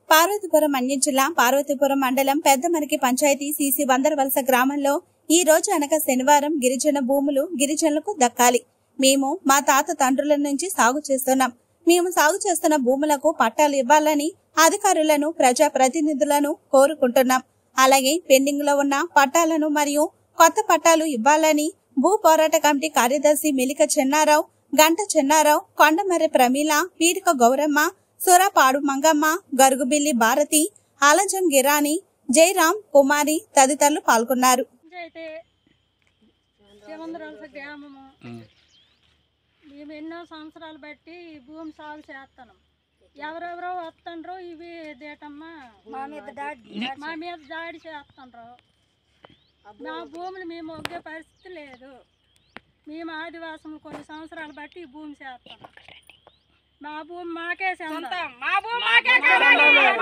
పార్వతీపురం అన్యం జిల్లా పార్వతీపురం మండలం పెద్దమరికి పంచాయతీ సీసీ వందరవలస గ్రామంలో ఈ రోజు అనగా శనివారం గిరిజన భూములు గిరిజనులకు దక్కాలి మేము మా తాత తండ్రుల నుంచి సాగు చేస్తున్నాం మేము సాగు చేస్తున్న భూములకు పట్టాలు ఇవ్వాలని అధికారులను ప్రజా ప్రతినిధులను కోరుకుంటున్నాం అలాగే పెండింగ్ లో ఉన్న పట్టాలను మరియు కొత్త పట్టాలు ఇవ్వాలని భూ పోరాట కమిటీ కార్యదర్శి మెలిక చెన్నారావు గంట చెన్నారావు కొండమర్రె ప్రమీల పీడిక గౌరమ్మ సురపాడు మంగమ్మ గరుగుబిల్లి భారతి ఆలజం గిరాని జయరాం కుమారి తదితరులు పాల్గొన్నారు అయితే శివంద్రవలస గ్రామము మేము ఎన్నో సంవత్సరాలు బట్టి ఈ భూమి సాగు చేస్తున్నాం ఎవరెవరో వస్తుండ్రో ఇవి ఇదేటమ్మా మా మీద దాడి మా మీద దాడి చేస్తుండ్రు మా భూములు మేము ఒగ్గే పరిస్థితి లేదు మేము ఆదివాసులు కొన్ని సంవత్సరాలు బట్టి ఈ భూమి చేస్తున్నాం మా భూమి మాకే సొంతం మా భూమి మాకే కావాలి